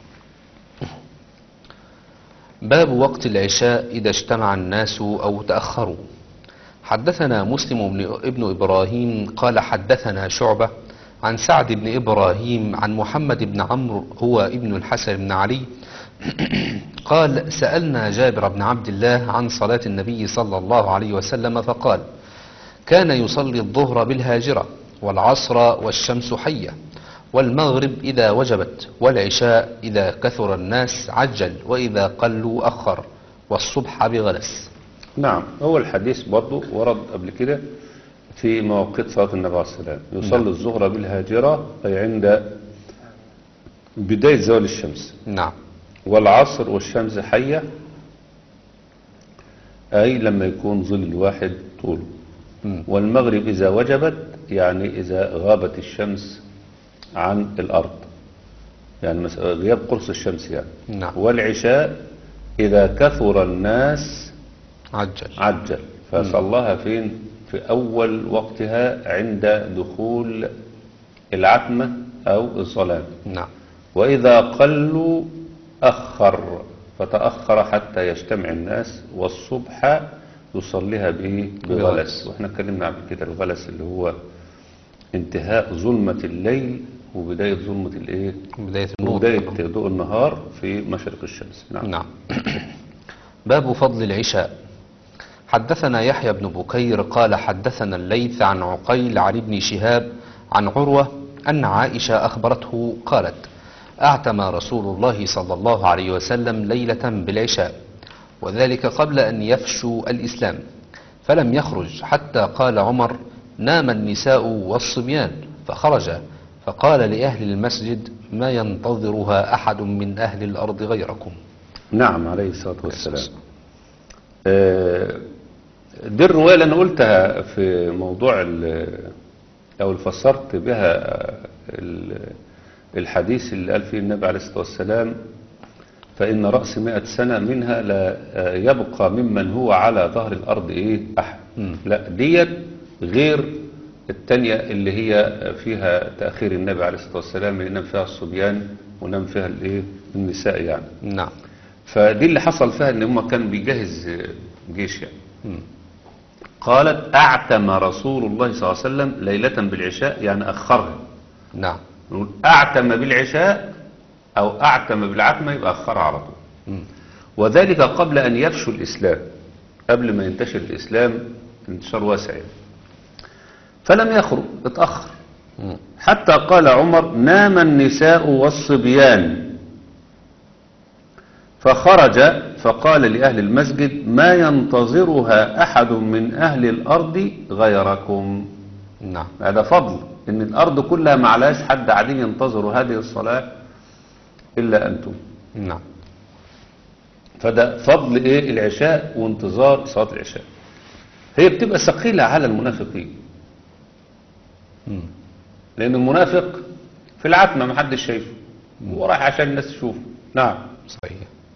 باب وقت العشاء إذا اجتمع الناس أو تأخروا حدثنا مسلم بن ابن إبراهيم قال حدثنا شعبة عن سعد بن إبراهيم عن محمد بن عمرو هو ابن الحسن بن علي قال سألنا جابر بن عبد الله عن صلاة النبي صلى الله عليه وسلم فقال كان يصلي الظهر بالهاجرة والعصر والشمس حية والمغرب إذا وجبت والعشاء إذا كثر الناس عجل وإذا قلوا أخر والصبح بغلس نعم هو الحديث برضه ورد قبل كده في مواقيت صلاة النبي عليه الصلاة والسلام يصلي الظهر بالهاجرة أي عند بداية زوال الشمس نعم والعصر والشمس حية أي لما يكون ظل الواحد طوله مم. والمغرب إذا وجبت يعني إذا غابت الشمس عن الأرض يعني مس- غياب قرص الشمس يعني نعم والعشاء إذا كثر الناس عجل عجل فصلاها فين في أول وقتها عند دخول العتمة أو الظلام نعم وإذا قلوا أخر فتأخر حتى يجتمع الناس والصبح يصليها بإيه؟ بغلس. بغلس واحنا اتكلمنا قبل كده الغلس اللي هو انتهاء ظلمة الليل وبداية ظلمة الايه بداية النور وبداية ضوء النهار في مشرق الشمس نعم نعم باب فضل العشاء حدثنا يحيى بن بكير قال حدثنا الليث عن عقيل عن ابن شهاب عن عروة أن عائشة أخبرته قالت أعتم رسول الله صلى الله عليه وسلم ليلة بالعشاء وذلك قبل أن يفشو الإسلام فلم يخرج حتى قال عمر نام النساء والصبيان فخرج فقال لأهل المسجد ما ينتظرها أحد من أهل الأرض غيركم نعم عليه الصلاة والسلام آه، دي الرواية اللي أنا قلتها في موضوع ال- أو اللي فسرت بها ال- الحديث اللي قال فيه النبي عليه الصلاة والسلام فإن رأس مئة سنة منها لا آه، يبقى ممن هو على ظهر الأرض إيه أحد لا ديت غير التانية اللي هي فيها تأخير النبي عليه الصلاة والسلام اللي نام فيها الصبيان ونام فيها الإيه النساء يعني نعم فدي اللي حصل فيها ان هم كان بيجهز جيش يعني قالت اعتم رسول الله صلى الله عليه وسلم ليلة بالعشاء يعني اخرها نعم نقول اعتم بالعشاء او اعتم بالعتمة يبقى اخرها على طول مم. وذلك قبل ان يفشو الاسلام قبل ما ينتشر الاسلام انتشار واسع يعني. فلم يخرج اتأخر مم. حتى قال عمر نام النساء والصبيان فخرج فقال لأهل المسجد ما ينتظرها أحد من أهل الأرض غيركم نعم هذا فضل إن الأرض كلها معلاش حد قاعدين ينتظروا هذه الصلاة إلا أنتم نعم فده فضل إيه العشاء وانتظار صلاة العشاء هي بتبقى ثقيلة على المنافقين مم. لأن المنافق في العتمة محدش شايفه هو رايح عشان الناس تشوفه نعم صحيح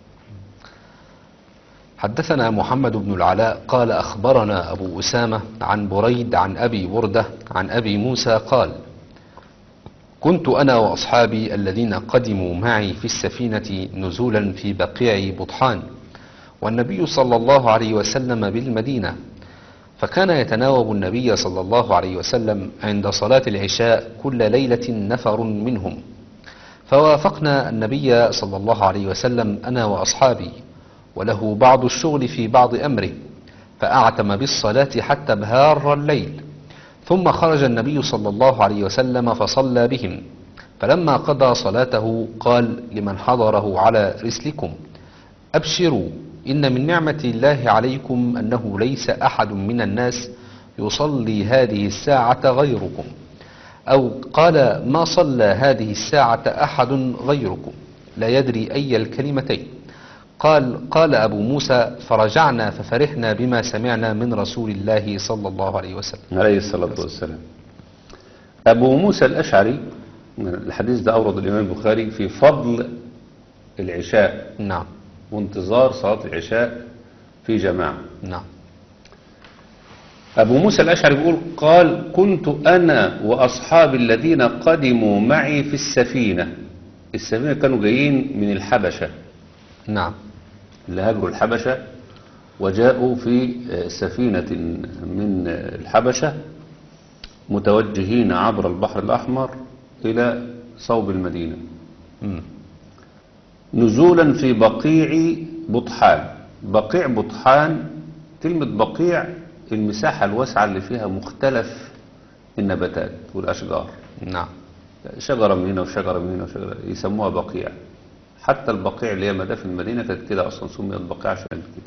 حدثنا محمد بن العلاء قال أخبرنا أبو أسامة عن بريد عن أبي بردة عن أبي موسى قال كنت أنا وأصحابي الذين قدموا معي في السفينة نزولا في بقيع بطحان والنبي صلى الله عليه وسلم بالمدينة فكان يتناوب النبي صلى الله عليه وسلم عند صلاة العشاء كل ليلة نفر منهم فوافقنا النبي صلى الله عليه وسلم أنا وأصحابي وله بعض الشغل في بعض أمره فأعتم بالصلاة حتى بهار الليل ثم خرج النبي صلى الله عليه وسلم فصلى بهم فلما قضى صلاته قال لمن حضره على رسلكم أبشروا إن من نعمة الله عليكم أنه ليس أحد من الناس يصلي هذه الساعة غيركم أو قال ما صلى هذه الساعة أحد غيركم لا يدري أي الكلمتين قال قال أبو موسى فرجعنا ففرحنا بما سمعنا من رسول الله صلى الله عليه وسلم عليه الصلاة والسلام أبو موسى الأشعري الحديث ده أورد الإمام البخاري في فضل العشاء نعم وانتظار صلاة العشاء في جماعة نعم أبو موسى الأشعري بيقول قال كنت أنا وأصحابي الذين قدموا معي في السفينة السفينة كانوا جايين من الحبشة نعم اللي هاجروا الحبشة وجاءوا في سفينة من الحبشة متوجهين عبر البحر الأحمر إلى صوب المدينة مم. نزولا في بقيع بطحان بقيع بطحان كلمة بقيع المساحة الواسعة اللي فيها مختلف النباتات والأشجار نعم شجرة من هنا وشجرة من هنا وشجرة يسموها بقيع حتى البقيع اللي هي مدافن المدينة كانت كده أصلا سميت بقيع عشان كده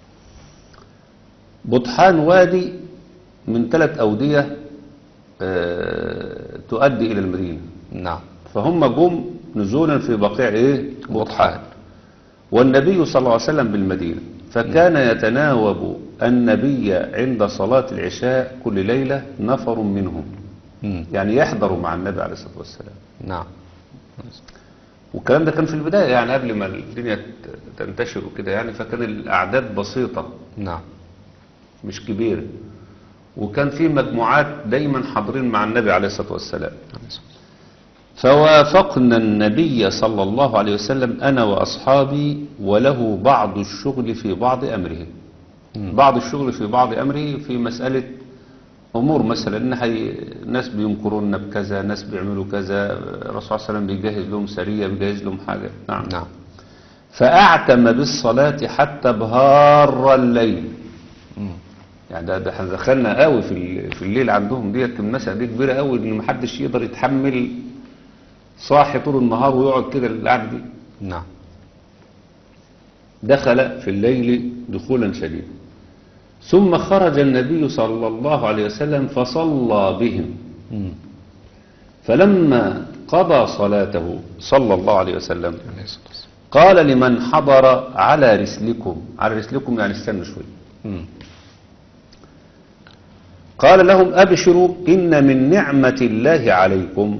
بطحان وادي من ثلاث أودية آه، تؤدي إلى المدينة نعم فهم جم نزولا في بقيع إيه؟ بطحان والنبي صلى الله عليه وسلم بالمدينة فكان يتناوب النبي عند صلاة العشاء كل ليلة نفر منهم مم. يعني يحضروا مع النبي عليه الصلاة والسلام نعم والكلام ده كان في البداية يعني قبل ما الدنيا ت- تنتشر وكده يعني فكان الأعداد بسيطة نعم مش كبيرة وكان في مجموعات دايما حاضرين مع النبي عليه الصلاة والسلام فوافقنا النبي صلى الله عليه وسلم أنا وأصحابي وله بعض الشغل في بعض أمره بعض الشغل في بعض أمره في مسألة أمور مثلا إن حي... ناس بيمكرون بكذا ناس بيعملوا كذا الرسول صلى الله عليه وسلم بيجهز لهم سرية بيجهز لهم حاجة نعم نعم فأعتم بالصلاة حتى بهار الليل يعني ده, ده احنا دخلنا قوي في ال- في الليل عندهم ديت المسألة دي كبيرة قوي ان محدش يقدر يتحمل صاحي طول النهار ويقعد كده القعدة دي نعم دخل في الليل دخولا شديدا ثم خرج النبي صلى الله عليه وسلم فصلى بهم مم. فلما قضى صلاته صلى الله عليه وسلم عليه الصلاة والسلام. قال لمن حضر على رسلكم على رسلكم يعني استنوا شوي مم. قال لهم أبشروا إن من نعمة الله عليكم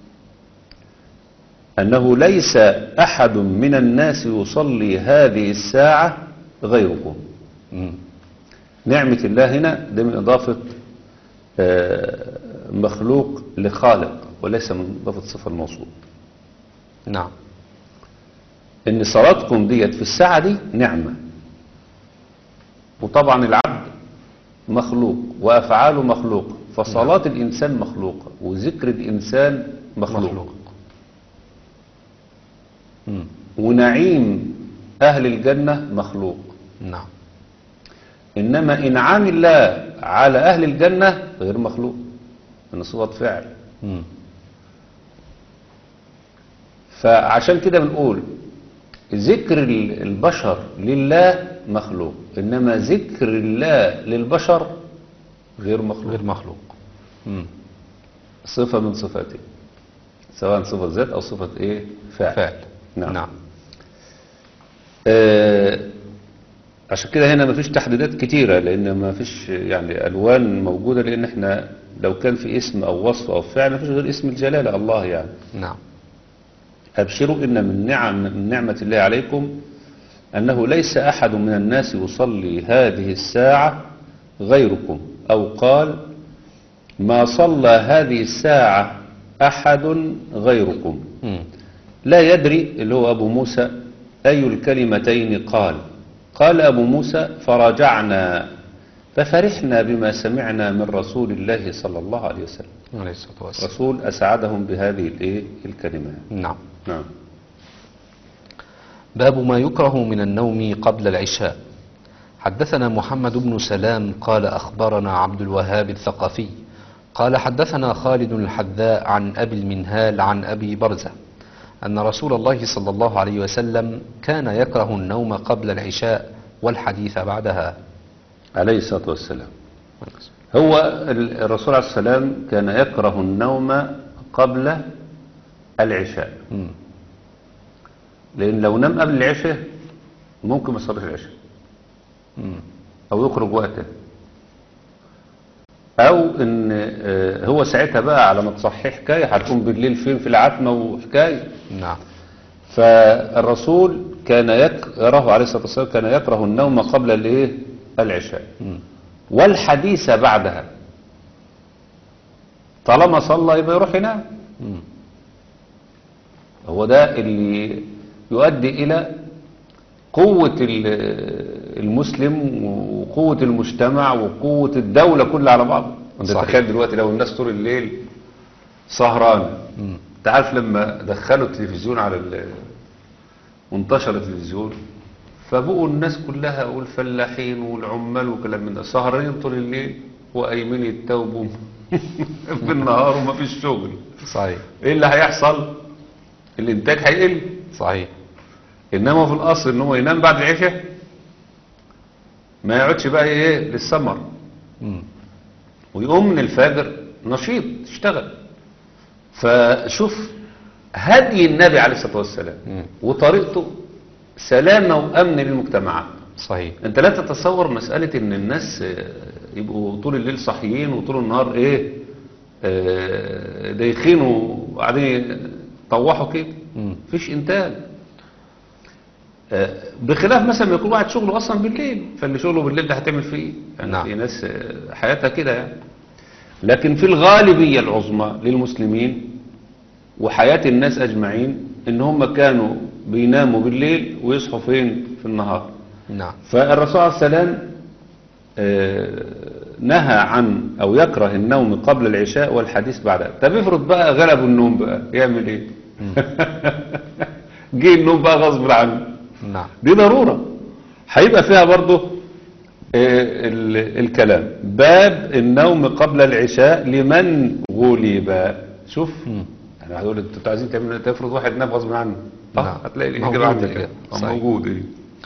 أنه ليس أحد من الناس يصلي هذه الساعة غيركم مم. نعمة الله هنا ده من إضافة آه، مخلوق لخالق وليس من إضافة صفة الموصول نعم إن صلاتكم ديت في الساعة دي نعمة وطبعا العبد مخلوق وأفعاله مخلوقة فصلاة الإنسان مخلوقة وذكر الإنسان مخلوق, مخلوق. مم. ونعيم أهل الجنة مخلوق نعم إنما إنعام الله على أهل الجنة غير مخلوق من صفة فعل مم. فعشان كده بنقول ذكر ال- البشر لله مخلوق إنما ذكر الله للبشر غير مخلوق غير مخلوق مم. صفة من صفاته سواء صفة ذات أو صفة إيه فعل, فعل نعم. نعم آه عشان كده هنا مفيش تحديدات كتيرة لأن مفيش يعني ألوان موجودة لأن احنا لو كان في اسم أو وصف أو فعل مفيش غير اسم الجلالة الله يعني نعم أبشروا إن من نعم من نعمة الله عليكم أنه ليس أحد من الناس يصلي هذه الساعة غيركم أو قال ما صلى هذه الساعة أحد غيركم مم. لا يدري اللي هو أبو موسى أي الكلمتين قال قال أبو موسى فرجعنا ففرحنا بما سمعنا من رسول الله صلى الله عليه وسلم عليه الصلاة والسلام رسول أسعدهم بهذه الإيه الكلمات نعم نعم باب ما يكره من النوم قبل العشاء حدثنا محمد بن سلام قال أخبرنا عبد الوهاب الثقفي قال حدثنا خالد الحذاء عن أبي المنهال عن أبي برزة أن رسول الله صلى الله عليه وسلم كان يكره النوم قبل العشاء والحديث بعدها عليه الصلاة والسلام هو ال- الرسول عليه السلام كان يكره النوم قبل العشاء مم. لأن لو نام قبل العشاء ممكن ما يصليش العشاء مم. أو يخرج وقته أو إن آه، هو ساعتها بقى على ما تصحي حكاية هتكون بالليل فين في العتمة وحكاية نعم فالرسول كان يكره عليه الصلاة والسلام كان يكره النوم قبل الايه العشاء مم. والحديث بعدها طالما صلى يبقى يروح ينام مم. هو ده اللي يؤدي إلى قوة ال- المسلم وقوة المجتمع وقوة الدولة كلها على بعض انت صحيح. تخيل دلوقتي لو الناس طول الليل سهرانة مم. انت عارف لما دخلوا التلفزيون على ال- وانتشر التلفزيون فبقوا الناس كلها والفلاحين والعمال وكلام من ده سهرانين طول الليل وقايمين يتوبوا بالنهار وما فيش شغل صحيح ايه اللي هيحصل الانتاج هيقل صحيح انما في الاصل ان هو ينام بعد العشاء ما يقعدش بقى ايه للسمر مم. ويقوم من الفجر نشيط يشتغل فشوف هدي النبي عليه الصلاة والسلام مم. وطريقته سلامة وأمن للمجتمعات صحيح انت لا تتصور مسألة ان الناس آه، يبقوا طول الليل صاحيين وطول النهار ايه آه، دايخين وقاعدين يطوحوا كده مم. مفيش انتاج آه، بخلاف مثلا ما يكون واحد شغله اصلا بالليل فاللي شغله بالليل ده هتعمل فيه ايه يعني نعم. في ناس آه، حياتها كده يعني لكن في الغالبية العظمى للمسلمين وحياة الناس أجمعين إن هم كانوا بيناموا بالليل ويصحوا فين في النهار نعم فالرسول عليه السلام آه، نهى عن أو يكره النوم قبل العشاء والحديث بعدها طب افرض بقى غلبوا النوم بقى يعمل ايه جه النوم بقى غصب عنه نعم دي ضرورة هيبقى فيها برضه آه، ال- الكلام باب النوم قبل العشاء لمن غلب شوف مم. انا هقول انتوا عايزين تعملوا إيه؟ تفرض واحد نام غصب عنه نعم. اه هتلاقي موجود الاجابه عندك الإجابة. آه، صحيح. موجود ايه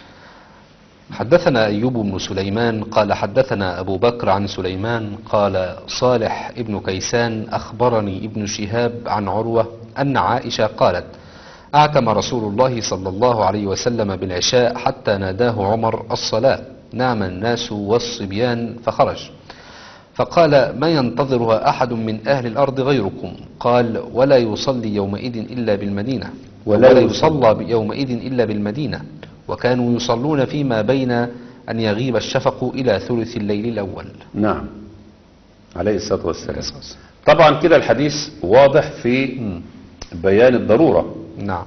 حدثنا أيوب بن سليمان قال حدثنا أبو بكر عن سليمان قال صالح ابن كيسان أخبرني ابن شهاب عن عروة أن عائشة قالت أعتم رسول الله صلى الله عليه وسلم بالعشاء حتى ناداه عمر الصلاة نام الناس والصبيان فخرج فقال ما ينتظرها أحد من أهل الأرض غيركم قال ولا يصلي يومئذ إلا بالمدينة ولا ولا, يصلى. يصلى يومئذ إلا بالمدينة وكانوا يصلون فيما بين أن يغيب الشفق إلى ثلث الليل الأول نعم عليه الصلاة والسلام طبعا كده الحديث واضح في مم. بيان الضرورة نعم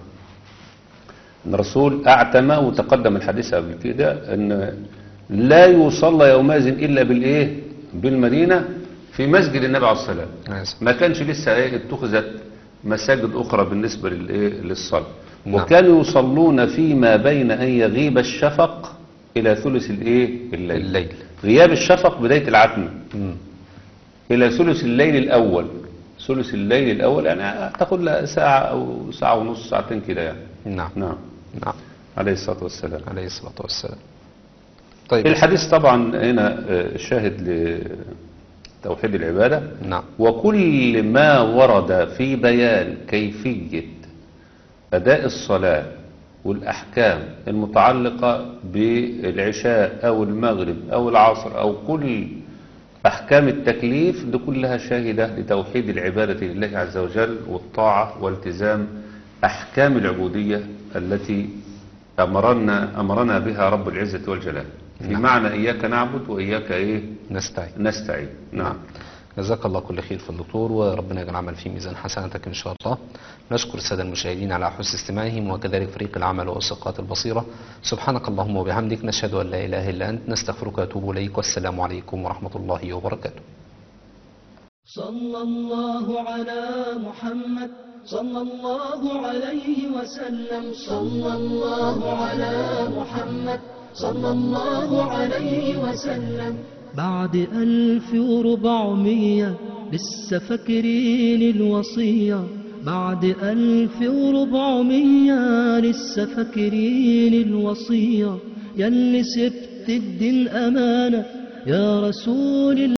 ان الرسول اعتم وتقدم الحديث قبل كده ان لا يصلى يومئذ الا بالايه بالمدينه في مسجد النبي عليه الصلاه والسلام آسف. ما كانش لسه ايه اتخذت مساجد اخرى بالنسبه للايه للصلاه نعم. وكانوا يصلون فيما بين ان يغيب الشفق الى ثلث الايه الليل الليل غياب الشفق بدايه العتمه مم. إلى ثلث الليل الأول ثلث الليل الأول يعني تاخد لها ساعة أو ساعة ونص ساعتين كده يعني نعم نعم نعم عليه الصلاة والسلام عليه الصلاة والسلام طيب الحديث طبعا هنا آه، شاهد لتوحيد العبادة نعم وكل ما ورد في بيان كيفية أداء الصلاة والأحكام المتعلقة بالعشاء أو المغرب أو العصر أو كل أحكام التكليف دي كلها شاهدة لتوحيد العبادة لله عز وجل والطاعة والتزام أحكام العبودية التي أمرنا, أمرنا بها رب العزة والجلال في نعم. معنى إياك نعبد وإياك إيه نستعين نستعين نعم جزاك الله كل خير في الدكتور وربنا يجعل العمل في ميزان حسناتك إن شاء الله نشكر السادة المشاهدين على حسن استماعهم وكذلك فريق العمل وأسقاط البصيرة سبحانك اللهم وبحمدك نشهد أن لا إله إلا أنت نستغفرك ونتوب إليك والسلام عليكم ورحمة الله وبركاته صلى الله على محمد صلى الله عليه وسلم صلى الله على محمد صلى الله عليه وسلم بعد ألف وربعمية لسه فاكرين الوصية بعد ألف وربعمية لسه فاكرين الوصية ياللي سبت الدين أمانة يا رسول الله